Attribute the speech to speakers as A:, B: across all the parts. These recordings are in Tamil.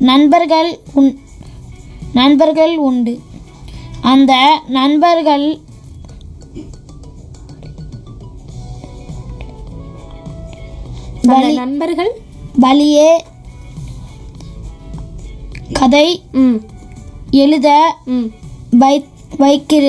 A: நண்பர்கள் உன் நண்பர்கள் உண்டு அந்த நண்பர்கள்
B: அந்த நண்பர்கள்
A: வழியே கதை
B: ம்
A: எழுத
B: ம்
A: வை வைக்கிற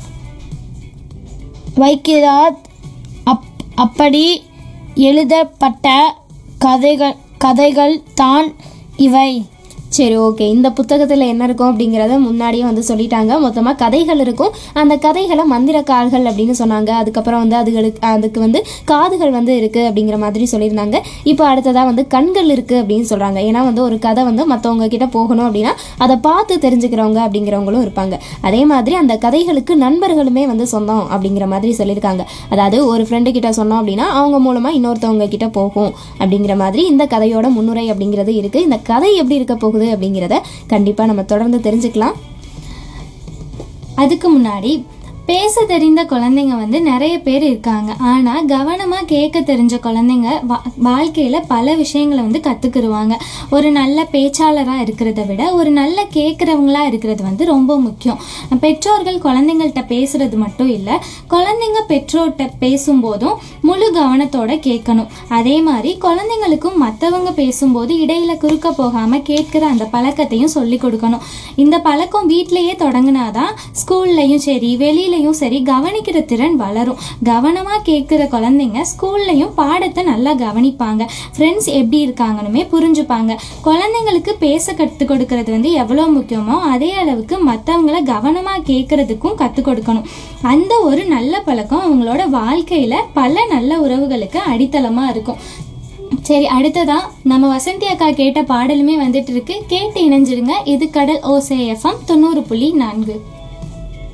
A: வைக்கிறார் அப் அப்படி எழுதப்பட்ட கதைகள் கதைகள் தான் இவை
B: சரி ஓகே இந்த புத்தகத்தில் என்ன இருக்கும் அப்படிங்கிறத முன்னாடியே வந்து சொல்லிட்டாங்க மொத்தமாக கதைகள் இருக்கும் அந்த கதைகளை மந்திரக்கால்கள் அப்படின்னு சொன்னாங்க அதுக்கப்புறம் வந்து அதுகளுக்கு அதுக்கு வந்து காதுகள் வந்து இருக்குது அப்படிங்கிற மாதிரி சொல்லியிருந்தாங்க இப்போ அடுத்ததாக வந்து கண்கள் இருக்குது அப்படின்னு சொல்கிறாங்க ஏன்னா வந்து ஒரு கதை வந்து மற்றவங்க கிட்ட போகணும் அப்படின்னா அதை பார்த்து தெரிஞ்சுக்கிறவங்க அப்படிங்கிறவங்களும் இருப்பாங்க அதே மாதிரி அந்த கதைகளுக்கு நண்பர்களுமே வந்து சொந்தம் அப்படிங்கிற மாதிரி சொல்லியிருக்காங்க அதாவது ஒரு ஃப்ரெண்டு கிட்ட சொன்னோம் அப்படின்னா அவங்க மூலமாக இன்னொருத்தவங்க கிட்ட போகும் அப்படிங்கிற மாதிரி இந்த கதையோட முன்னுரை அப்படிங்கிறது இருக்குது இந்த கதை எப்படி இருக்க போகுது அப்படிங்கிறத கண்டிப்பாக நம்ம தொடர்ந்து தெரிஞ்சுக்கலாம்
C: அதுக்கு முன்னாடி பேச தெரிந்த குழந்தைங்க வந்து நிறைய பேர் இருக்காங்க ஆனால் கவனமாக கேட்க தெரிஞ்ச குழந்தைங்க வா வாழ்க்கையில் பல விஷயங்களை வந்து கற்றுக்குருவாங்க ஒரு நல்ல பேச்சாளராக இருக்கிறத விட ஒரு நல்ல கேட்குறவங்களா இருக்கிறது வந்து ரொம்ப முக்கியம் பெற்றோர்கள் குழந்தைங்கள்ட்ட பேசுறது மட்டும் இல்லை குழந்தைங்க பெற்றோர்கிட்ட பேசும்போதும் முழு கவனத்தோட கேட்கணும் அதே மாதிரி குழந்தைங்களுக்கும் மற்றவங்க பேசும்போது இடையில குறுக்க போகாமல் கேட்குற அந்த பழக்கத்தையும் சொல்லி கொடுக்கணும் இந்த பழக்கம் வீட்டிலேயே தொடங்கினாதான் ஸ்கூல்லையும் சரி வெளியிலையும் சரி கவனிக்கிற திறன் வளரும் கவனமாக கேட்குற குழந்தைங்க ஸ்கூல்லையும் பாடத்தை நல்லா கவனிப்பாங்க ஃப்ரெண்ட்ஸ் எப்படி இருக்காங்கன்னுமே புரிஞ்சுப்பாங்க குழந்தைங்களுக்கு பேச கற்றுக் கொடுக்கறது வந்து எவ்வளோ முக்கியமோ அதே அளவுக்கு மற்றவங்கள கவனமாக கேட்கறதுக்கும் கற்றுக் கொடுக்கணும் அந்த ஒரு நல்ல பழக்கம் அவங்களோட வாழ்க்கையில் பல நல்ல உறவுகளுக்கு அடித்தளமாக இருக்கும் சரி அடுத்ததா நம்ம வசந்தி அக்கா கேட்ட பாடலுமே வந்துட்டு இருக்கு கேட்டு இணைஞ்சிருங்க இது கடல் ஓசை எஃப்எம் தொண்ணூறு புள்ளி நான்கு